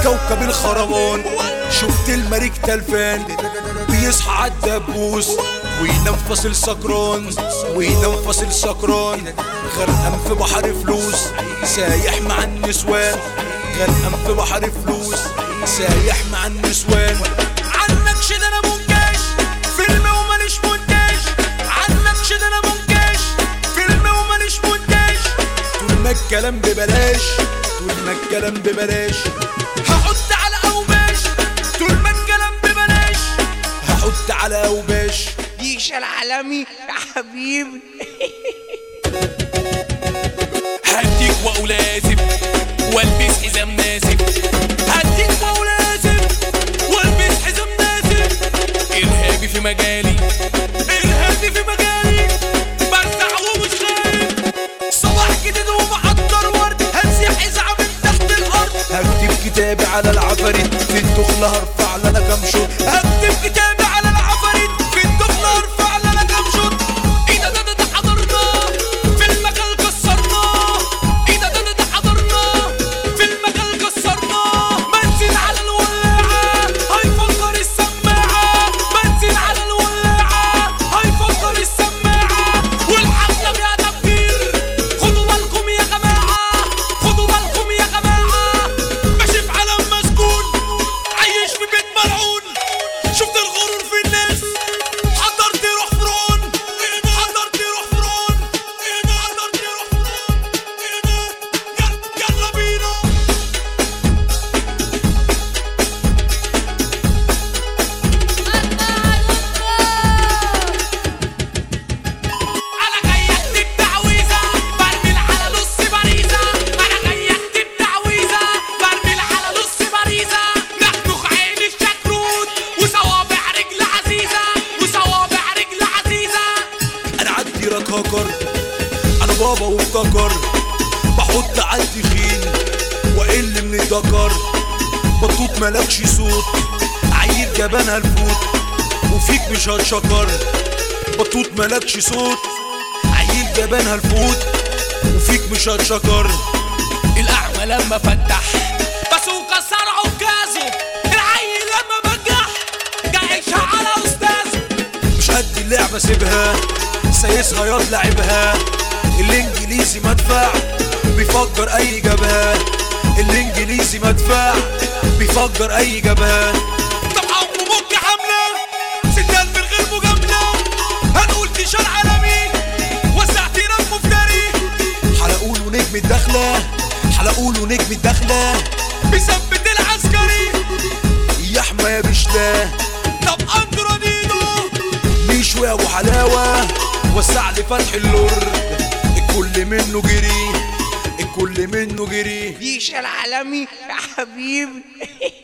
كوكب الخربان شفت الملك تلفان بيصحى عالدبوس وينام فاصل سكران وينام فاصل سكران غرقان في بحر فلوس سايح مع النسوان غرقان في بحر فلوس سايح مع النسوان عنك شد انا منكش فيلم وماليش مونتاج عنك شد انا منكش فيلم وماليش مونتاج طول ما الكلام ببلاش طول ما الكلام ببلاش هحط على اوباش طول ما الكلام ببلاش هحط على اوباش ديشا العالمي يا حبيبي هديك وأولازم والبس حزام ناسف هديك وأولازم والبس حزام ناسف إرهابي في مجالي إرهابي في مجالي برزع ومش خايف صباح جديد ومعطر ورد هنسيح إذاعة من تحت الأرض هكتب كتابي على العفاريت في الدخلة هرفع لنا كام شوط هكتب كتابي على العفاريت في الدخلة هرفع لنا كام شوط إيه ده ده ده ده حضرنا في المجال كسرنا إيه ده ده ده ده حضرنا في المجال كسرنا بنزين على الولاعة هيفجر السماعة بنزين على الولاعة هيفجر السماعة والحفلة فيها تفجير خدوا بالكم يا جماعة خدوا بالكم يا جماعة ماشي في عالم مسجون عايش في بيت ملعون شفت الغرور في الناس حضرت روح فرعون حضرت روح فرعون حضرت روح فرعون يلا بينا انا جاي اكتب تعويذه برمي على نص باريزه انا جاي اكتب تعويذه برمي على نص باريزه نخنخ عين الشكروت وصوابع رجل عزيزه وصوابع رجل عزيزه أنا عندي راك هكر أنا بابا وابتكر بحط على التخين وأقل من الدكر بطوط ملكش صوت عيل جبانها الفوت وفيك مش هتشكر بطوط ملكش صوت عيل جبانها الفوت وفيك مش هتشكر الاعمى لما فتح بسوق صار عكازه العيل لما بجح جايشها على استاذه مش قد اللعبة سيبها سايسها ياض لعبها الانجليزي مدفع بيفجر اي جبهة الانجليزي مدفع بيفجر اي جبهة طبعا ومك حمله سندال من غير مجامله هنقول تيشان عالمي وسعتينا المفتري حلقوله نجم الدخلة حلقوله نجم الدخلة بيثبت العسكري يا احمى يا بشتاه طب اندرونيدو ميشو يا ابو حلاوة وسع لي فتح اللور الكل منه جري الكل منه جري ديشا العالمي يا حبيبي